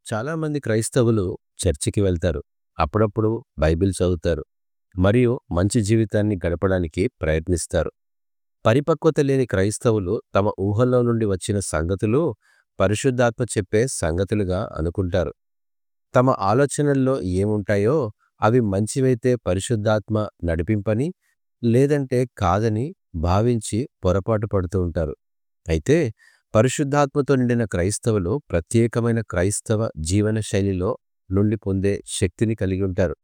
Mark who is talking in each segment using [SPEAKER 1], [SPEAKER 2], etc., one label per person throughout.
[SPEAKER 1] చాలామంది క్రైస్తవులు చర్చికి వెళ్తారు. అప్పుడప్పుడు బైబిల్ చదువుతారు. మరియు మంచి జీవితాన్ని గడపడానికి ప్రయత్నిస్తారు. పరిపక్వత లేని క్రైస్తవులు తమ ఊహల్లో నుండి వచ్చిన సంగతులు పరిశుద్ధాత్మ చెప్పే సంగతులుగా అనుకుంటారు. తమ ఆలోచనల్లో ఏముంటాయో అవి మంచివైతే పరిశుద్ధాత్మ నడిపింపని, లేదంటే కాదని భావించి పొరపాటు పడుతూ ఉంటారు. అయితే పరిశుద్ధాత్మతో నిండిన క్రైస్తవులు ప్రత్యేకమైన క్రైస్తవ జీవన శైలిలో నుండి పొందే శక్తిని కలిగి ఉంటారు.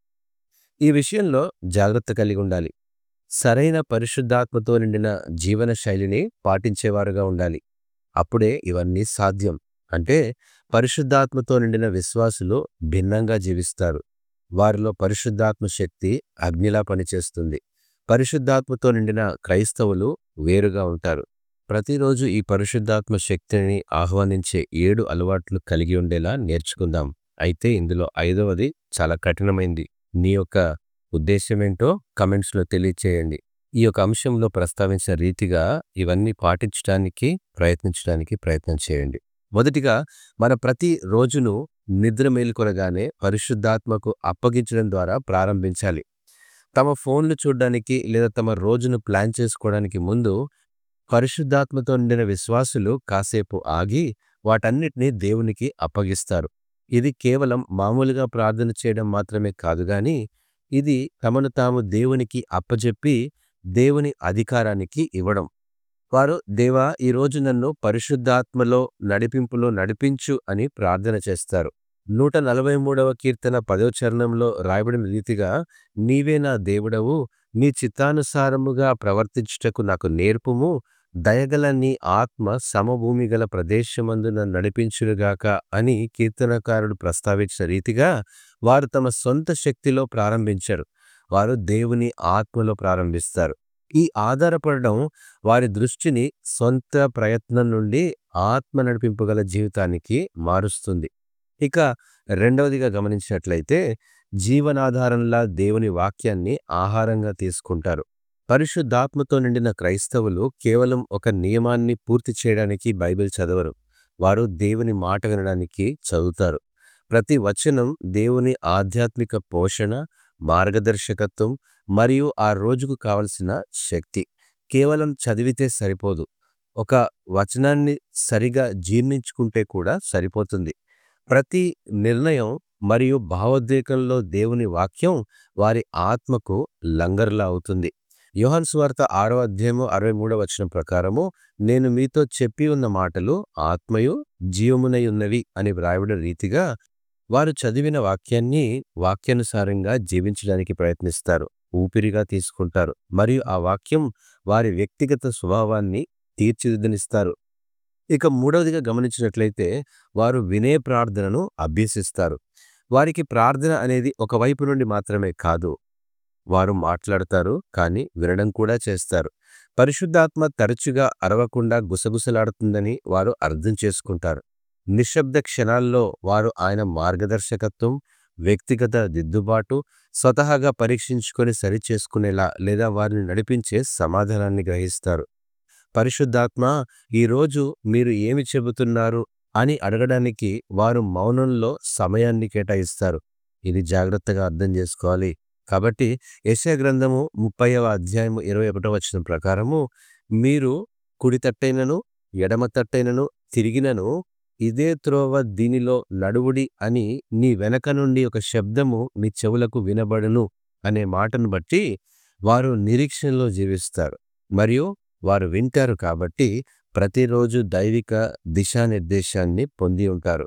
[SPEAKER 1] ఈ విషయంలో జాగ్రత్త కలిగి ఉండాలి. సరైన పరిశుద్ధాత్మతో నిండిన జీవన శైలిని పాటించేవారుగా ఉండాలి. అప్పుడే ఇవన్నీ సాధ్యం. అంటే పరిశుద్ధాత్మతో నిండిన విశ్వాసులు భిన్నంగా జీవిస్తారు. వారిలో పరిశుద్ధాత్మ శక్తి అగ్నిలా పనిచేస్తుంది. పరిశుద్ధాత్మతో నిండిన క్రైస్తవులు వేరుగా ఉంటారు. ప్రతిరోజు ఈ పరిశుద్ధాత్మ శక్తిని ఆహ్వానించే ఏడు అలవాట్లు కలిగి ఉండేలా నేర్చుకుందాం. అయితే ఇందులో ఐదవది చాలా కఠినమైంది. నీ యొక్క ఉద్దేశమేంటో కమెంట్స్లో తెలియచేయండి. ఈ యొక్క అంశంలో ప్రస్తావించిన రీతిగా ఇవన్నీ పాటించడానికి ప్రయత్నించడానికి ప్రయత్నం చేయండి. మొదటిగా మన ప్రతి రోజును నిద్ర మేలుకొనగానే పరిశుద్ధాత్మకు అప్పగించడం ద్వారా ప్రారంభించాలి. తమ ఫోన్లు చూడడానికి లేదా తమ రోజును ప్లాన్ చేసుకోవడానికి ముందు పరిశుద్ధాత్మతో నిండిన విశ్వాసులు కాసేపు ఆగి వాటన్నిటినీ దేవునికి అప్పగిస్తారు. ఇది కేవలం మామూలుగా ప్రార్థన చేయడం మాత్రమే కాదు గాని ఇది తమను తాము దేవునికి అప్పజెప్పి దేవుని అధికారానికి ఇవ్వడం. వారు దేవా ఈరోజు నన్ను పరిశుద్ధాత్మలో నడిపింపులో నడిపించు అని ప్రార్థన చేస్తారు. నూట నలభై మూడవ కీర్తన పదో చరణంలో రాయబడిన రీతిగా నీవే నా దేవుడవు నీ చిత్తానుసారముగా ప్రవర్తించుటకు నాకు నేర్పుము దయగల నీ ఆత్మ సమభూమి గల ప్రదేశమందు నన్ను నడిపించునుగాక అని కీర్తనకారుడు ప్రస్తావించిన రీతిగా వారు తమ సొంత శక్తిలో ప్రారంభించరు. వారు దేవుని ఆత్మలో ప్రారంభిస్తారు. ఈ ఆధారపడడం వారి దృష్టిని సొంత ప్రయత్నం నుండి ఆత్మ నడిపింపు గల జీవితానికి మారుస్తుంది. ఇక రెండవదిగా గమనించినట్లయితే జీవనాధారంలా దేవుని వాక్యాన్ని ఆహారంగా తీసుకుంటారు. పరిశుద్ధాత్మతో నిండిన క్రైస్తవులు కేవలం ఒక నియమాన్ని పూర్తి చేయడానికి బైబిల్ చదవరు. వారు దేవుని మాట వినడానికి చదువుతారు. ప్రతి వచనం దేవుని ఆధ్యాత్మిక పోషణ, మార్గదర్శకత్వం మరియు ఆ రోజుకు కావలసిన శక్తి. కేవలం చదివితే సరిపోదు. ఒక వచనాన్ని సరిగా జీర్ణించుకుంటే కూడా సరిపోతుంది. ప్రతి నిర్ణయం మరియు భావోద్వేగంలో దేవుని వాక్యం వారి ఆత్మకు లంగరులా అవుతుంది. యోహాను సువార్త ఆరో అధ్యాయము అరవై మూడవ వచనం ప్రకారము నేను మీతో చెప్పి ఉన్న మాటలు ఆత్మయు జీవమునై ఉన్నవి అని వ్రాయబడిన రీతిగా వారు చదివిన వాక్యాన్ని వాక్యానుసారంగా జీవించడానికి ప్రయత్నిస్తారు. ఊపిరిగా తీసుకుంటారు మరియు ఆ వాక్యం వారి వ్యక్తిగత స్వభావాన్ని తీర్చిదిద్దనిస్తారు. ఇక మూడవదిగా గమనించినట్లయితే వారు వినే ప్రార్థనను అభ్యసిస్తారు. వారికి ప్రార్థన అనేది ఒక వైపు నుండి మాత్రమే కాదు. వారు మాట్లాడతారు కానీ వినడం కూడా చేస్తారు. పరిశుద్ధాత్మ తరచుగా అరవకుండా గుసగుసలాడుతుందని వారు అర్థం చేసుకుంటారు. నిశ్శబ్ద క్షణాల్లో వారు ఆయన మార్గదర్శకత్వం, వ్యక్తిగత దిద్దుబాటు స్వతహాగా పరీక్షించుకొని సరిచేసుకునేలా లేదా వారిని నడిపించే సమాధానాన్ని గ్రహిస్తారు. పరిశుద్ధాత్మ ఈరోజు మీరు ఏమి చెబుతున్నారు అని అడగడానికి వారు మౌనంలో సమయాన్ని కేటాయిస్తారు. ఇది జాగ్రత్తగా అర్థం చేసుకోవాలి. కాబట్టి యెషయా గ్రంథము ముప్పైవ అధ్యాయము ఇరవై ఒకటో వచనం ప్రకారము మీరు కుడి తట్టైనను ఎడమ తట్టైనను తిరిగినను ఇదే త్రోవ దీనిలో నడువుడి అని నీ వెనక నుండి ఒక శబ్దము మీ చెవులకు వినబడును అనే మాటను బట్టి వారు నిరీక్షణలో జీవిస్తారు మరియు వారు వింటారు కాబట్టి ప్రతిరోజు దైవిక దిశానిర్దేశాన్ని పొంది ఉంటారు.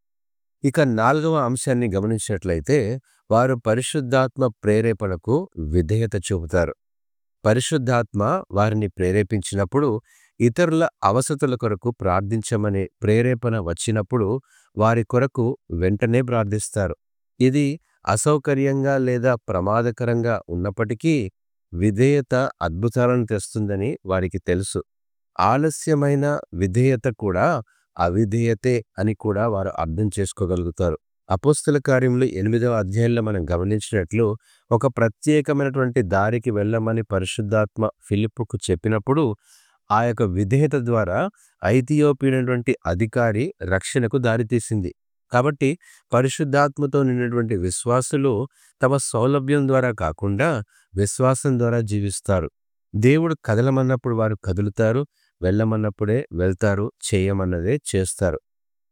[SPEAKER 1] ఇక నాలుగవ అంశాన్ని గమనించినట్లయితే వారు పరిశుద్ధాత్మ ప్రేరేపణకు విధేయత చూపుతారు. పరిశుద్ధాత్మ వారిని ప్రేరేపించినప్పుడు ఇతరుల అవసరతల కొరకు ప్రార్థించమనే ప్రేరేపణ వచ్చినప్పుడు వారి కొరకు వెంటనే ప్రార్థిస్తారు. ఇది అసౌకర్యంగా లేదా ప్రమాదకరంగా ఉన్నప్పటికీ విధేయత అద్భుతాలను తెస్తుందని వారికి తెలుసు. ఆలస్యమైన విధేయత కూడా అవిధేయతే అని కూడా వారు అర్థం చేసుకోగలుగుతారు. అపోస్తల కార్యములు ఎనిమిదవ అధ్యాయంలో మనం గమనించినట్లు ఒక ప్రత్యేకమైనటువంటి దారికి వెళ్ళమని పరిశుద్ధాత్మ ఫిలిప్పుకు చెప్పినప్పుడు ఆ యొక్క విధేయత ద్వారా ఐథియోపియనటువంటి అధికారి రక్షణకు దారితీసింది. కాబట్టి పరిశుద్ధాత్మతో నిండినటువంటి విశ్వాసులు తమ సౌలభ్యం ద్వారా కాకుండా విశ్వాసం ద్వారా జీవిస్తారు దేవుడు కదలమన్నప్పుడు వారు కదులుతారు వెళ్ళమన్నప్పుడే వెళ్తారు చేయమన్నదే చేస్తారు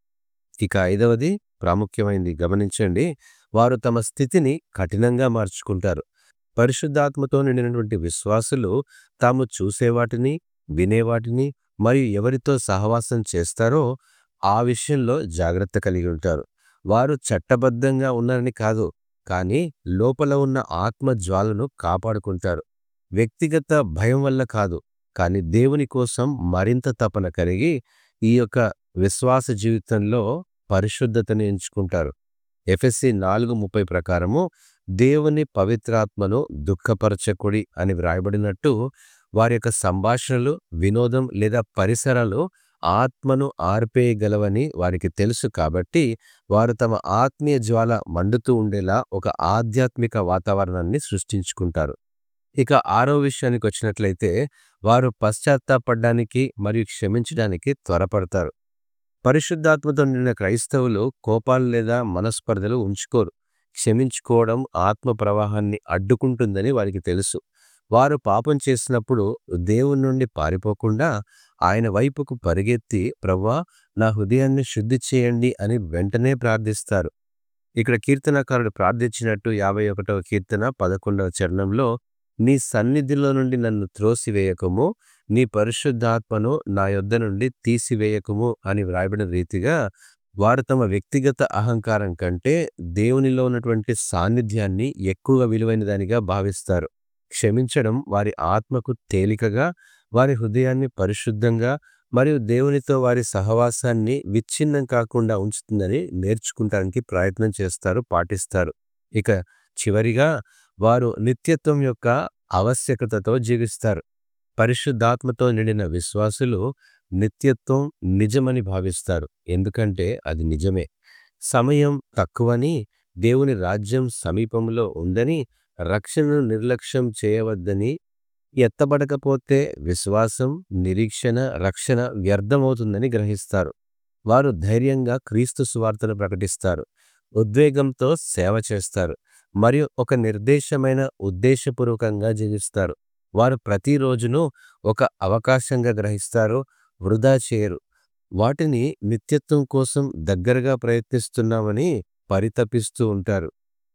[SPEAKER 1] ఇక ఐదవది ప్రాముఖ్యమైంది గమనించండి వారు తమ స్థితిని కఠినంగా మార్చుకుంటారు పరిశుద్ధాత్మతో నిండినటువంటి విశ్వాసులు తాము చూసేవాటిని వినేవాటిని మరియు ఎవరితో సహవాసం చేస్తారో ఆ విషయంలో జాగ్రత్త కలిగి ఉంటారు వారు చట్టబద్ధంగా ఉన్నారని కాదు కానీ లోపల ఉన్న ఆత్మ జ్వాలను కాపాడుకుంటారు వ్యక్తిగత భయం వల్ల కాదు కానీ దేవుని కోసం మరింత తపన కలిగి ఈ యొక్క విశ్వాస జీవితంలో పరిశుద్ధతను ఎంచుకుంటారు ఎఫ్ఎస్సి నాలుగు ముప్పై ప్రకారము దేవుని పవిత్రాత్మను దుఃఖపరచకుడి అని వ్రాయబడినట్టు వారి యొక్క సంభాషణలు వినోదం లేదా పరిసరాలు ఆత్మను ఆర్పేయగలవని వారికి తెలుసు కాబట్టి వారు తమ ఆత్మీయ జ్వాల మండుతూ ఉండేలా ఒక ఆధ్యాత్మిక వాతావరణాన్ని సృష్టించుకుంటారు ఇక ఆరో విషయానికి వచ్చినట్లయితే వారు పశ్చాత్తాపడడానికి మరియు క్షమించడానికి త్వరపడతారు పరిశుద్ధాత్మతో నిండిన క్రైస్తవులు కోపాలు లేదా మనస్పర్ధలు ఉంచుకోరు క్షమించుకోవడం ఆత్మ ప్రవాహాన్ని అడ్డుకుంటుందని వారికి తెలుసు వారు పాపం చేసినప్పుడు దేవుని నుండి పారిపోకుండా ఆయన వైపుకు పరిగెత్తి ప్రవ్వా నా హృదయాన్ని శుద్ధి చేయండి అని వెంటనే ప్రార్థిస్తారు ఇక్కడ కీర్తనకారుడు ప్రార్థించినట్టు యాభై ఒకటవ కీర్తన పదకొండవ చరణంలో నీ సన్నిధిలో నుండి నన్ను త్రోసివేయకము నీ పరిశుద్ధాత్మను నా యొద్ద నుండి తీసివేయకము అని వ్రాయబడిన రీతిగా వారు తమ వ్యక్తిగత అహంకారం కంటే దేవునిలో ఉన్నటువంటి సాన్నిధ్యాన్ని ఎక్కువగా విలువైనదానిగా భావిస్తారు క్షమించడం వారి ఆత్మకు తేలికగా వారి హృదయాన్ని పరిశుద్ధంగా మరియు దేవునితో వారి సహవాసాన్ని విచ్ఛిన్నం కాకుండా ఉంచుతుందని నేర్చుకుంటానికి ప్రయత్నం చేస్తారు పాటిస్తారు ఇక చివరిగా వారు నిత్యత్వం యొక్క ఆవశ్యకతతో జీవిస్తారు పరిశుద్ధాత్మతో నిండిన విశ్వాసులు నిత్యత్వం నిజమని భావిస్తారు ఎందుకంటే అది నిజమే సమయం తక్కువని దేవుని రాజ్యం సమీపంలో ఉందని రక్షణను నిర్లక్ష్యం చేయవద్దని ఎత్తబడకపోతే విశ్వాసం నిరీక్షణ రక్షణ వ్యర్థమవుతుందని గ్రహిస్తారు వారు ధైర్యంగా క్రీస్తు సువార్తను ప్రకటిస్తారు ఉద్వేగంతో సేవ చేస్తారు మరియు ఒక నిర్దేశమైన ఉద్దేశపూర్వకంగా జీవిస్తారు వారు ప్రతిరోజును ఒక అవకాశంగా గ్రహిస్తారు వృధా చేయరు వాటిని నిత్యత్వం కోసం దగ్గరగా ప్రయత్నిస్తున్నామని పరితపిస్తూ ఉంటారు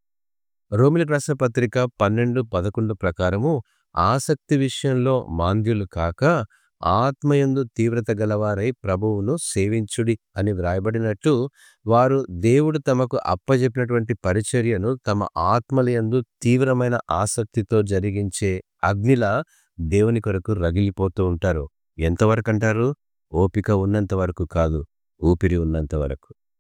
[SPEAKER 1] రోమిల రాసిన పత్రిక పన్నెండు పదకొండు ప్రకారము ఆసక్తి విషయంలో మాంద్యులు కాక ఆత్మయందు తీవ్రత గలవారై ప్రభువును సేవించుడి అని వ్రాయబడినట్టు వారు దేవుడు తమకు అప్పజెప్పినటువంటి పరిచర్యను తమ ఆత్మలయందు తీవ్రమైన ఆసక్తితో జరిగించే అగ్నిలా దేవుని కొరకు రగిలిపోతూ ఉంటారు ఎంతవరకు అంటారు ఓపిక ఉన్నంత వరకు కాదు ఊపిరి ఉన్నంత వరకు